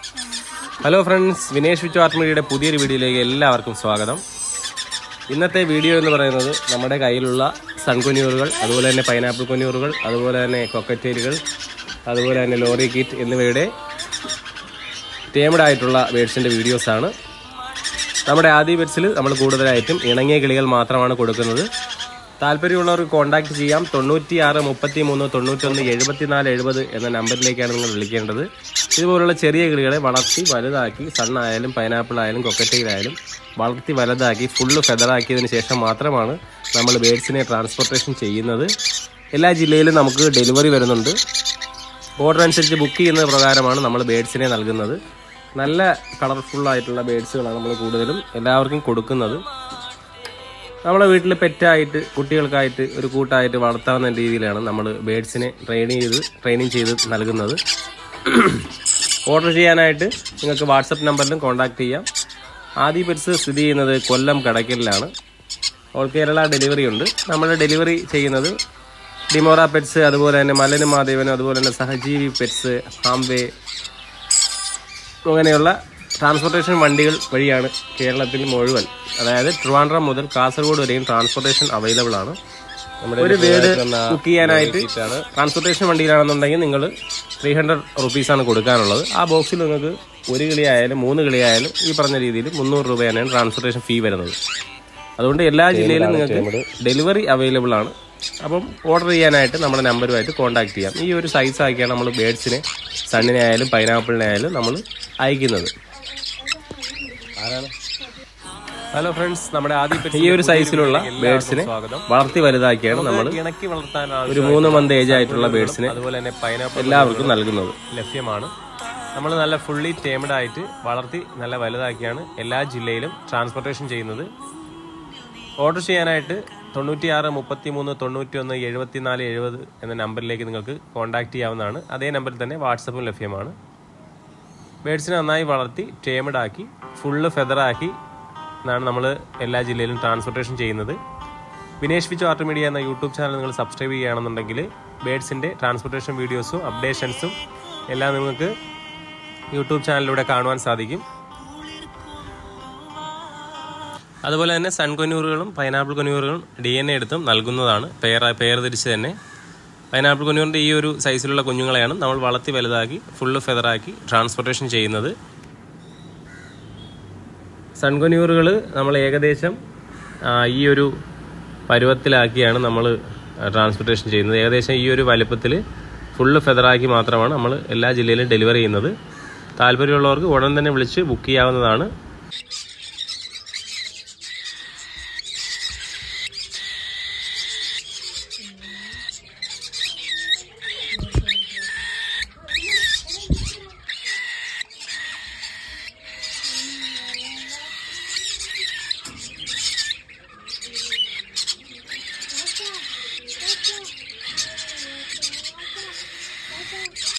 hello friends Vinesh Vichu ആർട്ട്മീഡിയയുടെ പുതിയൊരു വീഡിയോയിലേക്ക് എല്ലാവർക്കും സ്വാഗതം ഇന്നത്തെ വീഡിയോ എന്ന് പറയുന്നത് നമ്മുടെ കയ്യിലുള്ള സൺകുനിയൂറുകൾ അതുപോലെ തന്നെ പൈനാപ്പിൾ കുനിയൂറുകൾ അതുപോലെ തന്നെ കൊക്കറ്റേലുകൾ അതുപോലെ തന്നെ ലോറി കിറ്റ് എന്നിവയുടെ ടേമഡ് ആയിട്ടുള്ള വേർഡ്സിൻ്റെ വീഡിയോസാണ് നമ്മുടെ ആദ്യ ബെറ്റ്സിൽ നമ്മൾ കൂടുതലായിട്ടും ഇണങ്ങിയ കിളികൾ മാത്രമാണ് കൊടുക്കുന്നത് താല്പര്യമുള്ളവർക്ക് കോൺടാക്ട് ചെയ്യാം തൊണ്ണൂറ്റി ആറ് മുപ്പത്തി മൂന്ന് തൊണ്ണൂറ്റൊന്ന് എഴുപത്തിനാല് എഴുപത് എന്ന നമ്പറിലേക്കാണ് നിങ്ങൾ വിളിക്കേണ്ടത് ഇതുപോലുള്ള ചെറിയ കിളികളെ വളർത്തി വലുതാക്കി സണ്ണായാലും പൈനാപ്പിൾ ആയാലും കൊക്കറ്റയിലായാലും വളർത്തി വലുതാക്കി ഫുള്ള് ഫെദറാക്കിയതിന് ശേഷം മാത്രമാണ് നമ്മൾ ബേഡ്സിനെ ട്രാൻസ്പോർട്ടേഷൻ ചെയ്യുന്നത് എല്ലാ ജില്ലയിലും നമുക്ക് ഡെലിവറി വരുന്നുണ്ട് ഓർഡർ അനുസരിച്ച് ബുക്ക് ചെയ്യുന്ന പ്രകാരമാണ് നമ്മൾ ബേഡ്സിനെ നൽകുന്നത് നല്ല കളർഫുള്ളായിട്ടുള്ള ബേഡ്സുകളാണ് നമ്മൾ കൂടുതലും എല്ലാവർക്കും കൊടുക്കുന്നത് നമ്മുടെ വീട്ടിൽ പെറ്റായിട്ട് കുട്ടികൾക്കായിട്ട് ഒരു കൂട്ടായിട്ട് വളർത്താവുന്ന രീതിയിലാണ് നമ്മൾ ബേഡ്സിനെ ട്രെയിൻ ചെയ്ത് ട്രെയിനിങ് ചെയ്ത് നൽകുന്നത് ഓർഡർ ചെയ്യാനായിട്ട് നിങ്ങൾക്ക് വാട്സപ്പ് നമ്പറിലും കോൺടാക്ട് ചെയ്യാം ആദ്യ പെറ്റ്സ് സ്ഥിതി ചെയ്യുന്നത് കൊല്ലം കടയ്ക്കലിലാണ് ഓൾ കേരള ഡെലിവറി ഉണ്ട് നമ്മൾ ഡെലിവറി ചെയ്യുന്നത് ഡിമോറ പെറ്റ്സ് അതുപോലെ തന്നെ മലന് മാധവൻ അതുപോലെ തന്നെ സഹജീവി പെറ്റ്സ് ഹാംവേ അങ്ങനെയുള്ള ട്രാൻസ്പോർട്ടേഷൻ വണ്ടികൾ വഴിയാണ് കേരളത്തിൽ മുഴുവൻ അതായത് ട്രിവാൻഡ്രം മുതൽ കാസർഗോഡ് വരെയും ട്രാൻസ്പോർട്ടേഷൻ അവൈലബിൾ ആണ് നമ്മുടെ ഒരു വീട് ബുക്ക് ചെയ്യാനായിട്ട് ട്രാൻസ്പോർട്ടേഷൻ വണ്ടിയിലാണെന്നുണ്ടെങ്കിൽ നിങ്ങൾ ത്രീ ഹൺഡ്രഡ് റുപ്പീസാണ് കൊടുക്കാനുള്ളത് ആ ബോക്സിൽ നിങ്ങൾക്ക് ഒരു കിളിയായാലും മൂന്ന് കിളിയായാലും ഈ പറഞ്ഞ രീതിയിൽ മുന്നൂറ് രൂപയാണ് ട്രാൻസ്പോർട്ടേഷൻ ഫീ വരുന്നത് അതുകൊണ്ട് എല്ലാ ജില്ലയിലും നിങ്ങൾക്ക് ഡെലിവറി അവൈലബിൾ ആണ് അപ്പം ഓർഡർ ചെയ്യാനായിട്ട് നമ്മുടെ നമ്പറുമായിട്ട് കോൺടാക്ട് ചെയ്യാം ഈ ഒരു സൈസ് ആക്കിയാണ് നമ്മൾ ബേഡ്സിനെ സണ്ണിനെ ആയാലും പൈനാപ്പിളിനെ ആയാലും നമ്മൾ അയക്കുന്നത് ഹലോ ഫ്രണ്ട്സ് നമ്മുടെ ആദ്യ ഈ ഒരു സൈസിലുള്ള ബേഡ്സിനെ വളർത്തി വലുതാക്കിയാണ് നമ്മൾ ഇണക്കി വളർത്താൻ ഒരു മൂന്ന് മന്ത് ഏജ് ആയിട്ടുള്ള ബേഡ്സിനെ അതുപോലെ തന്നെ പൈനാപ്പിൾ എല്ലാവർക്കും നൽകുന്നത് ലഭ്യമാണ് നമ്മൾ നല്ല ഫുള്ളി ടേമഡ് ആയിട്ട് വളർത്തി നല്ല വലുതാക്കിയാണ് എല്ലാ ജില്ലയിലും ട്രാൻസ്പോർട്ടേഷൻ ചെയ്യുന്നത് ഓർഡർ ചെയ്യാനായിട്ട് തൊണ്ണൂറ്റിയാറ് മുപ്പത്തി മൂന്ന് തൊണ്ണൂറ്റി ഒന്ന് എഴുപത്തിനാല് എഴുപത് എന്ന നമ്പറിലേക്ക് നിങ്ങൾക്ക് കോൺടാക്ട് ചെയ്യാവുന്നതാണ് അതേ നമ്പറിൽ തന്നെ വാട്സപ്പും ലഭ്യമാണ് ബേഡ്സിനെ നന്നായി വളർത്തി ടേമഡ് ആക്കി ഫുള്ള് ഫെദറാക്കി എന്നാണ് നമ്മൾ എല്ലാ ജില്ലയിലും ട്രാൻസ്പോർട്ടേഷൻ ചെയ്യുന്നത് വിനേഷ് വിച്ചു ആർട്ട് മീഡിയ എന്ന യൂട്യൂബ് ചാനൽ നിങ്ങൾ സബ്സ്ക്രൈബ് ചെയ്യുകയാണെന്നുണ്ടെങ്കിൽ ബേഡ്സിൻ്റെ ട്രാൻസ്പോർട്ടേഷൻ വീഡിയോസും അപ്ഡേഷൻസും എല്ലാം നിങ്ങൾക്ക് യൂട്യൂബ് ചാനലിലൂടെ കാണുവാൻ സാധിക്കും അതുപോലെ തന്നെ സൺ കൊന്നൂറുകളും പൈനാപ്പിൾ കൊന്നൂറുകളും ഡി എൻ എ എടുത്തും നൽകുന്നതാണ് പെയർ പെയർ തിരിച്ച് തന്നെ പൈനാപ്പിൾ കൊന്നൂറിൻ്റെ ഈ ഒരു സൈസിലുള്ള കുഞ്ഞുങ്ങളെയാണ് നമ്മൾ വളർത്തി വലുതാക്കി ഫുള്ള് ഫെദറാക്കി ട്രാൻസ്പോർട്ടേഷൻ ചെയ്യുന്നത് സൺ കൊന്നൂറുകൾ നമ്മൾ ഏകദേശം ആ, ഈ ഒരു പരുവത്തിലാക്കിയാണ് നമ്മൾ ട്രാൻസ്പോർട്ടേഷൻ ചെയ്യുന്നത് ഏകദേശം ഈ ഒരു വലുപ്പത്തിൽ ഫുള്ള് ഫെദറാക്കി മാത്രമാണ് നമ്മൾ എല്ലാ ജില്ലയിലും ഡെലിവറി ചെയ്യുന്നത് താല്പര്യമുള്ളവർക്ക് ഉടൻ തന്നെ വിളിച്ച് ബുക്ക് ചെയ്യാവുന്നതാണ്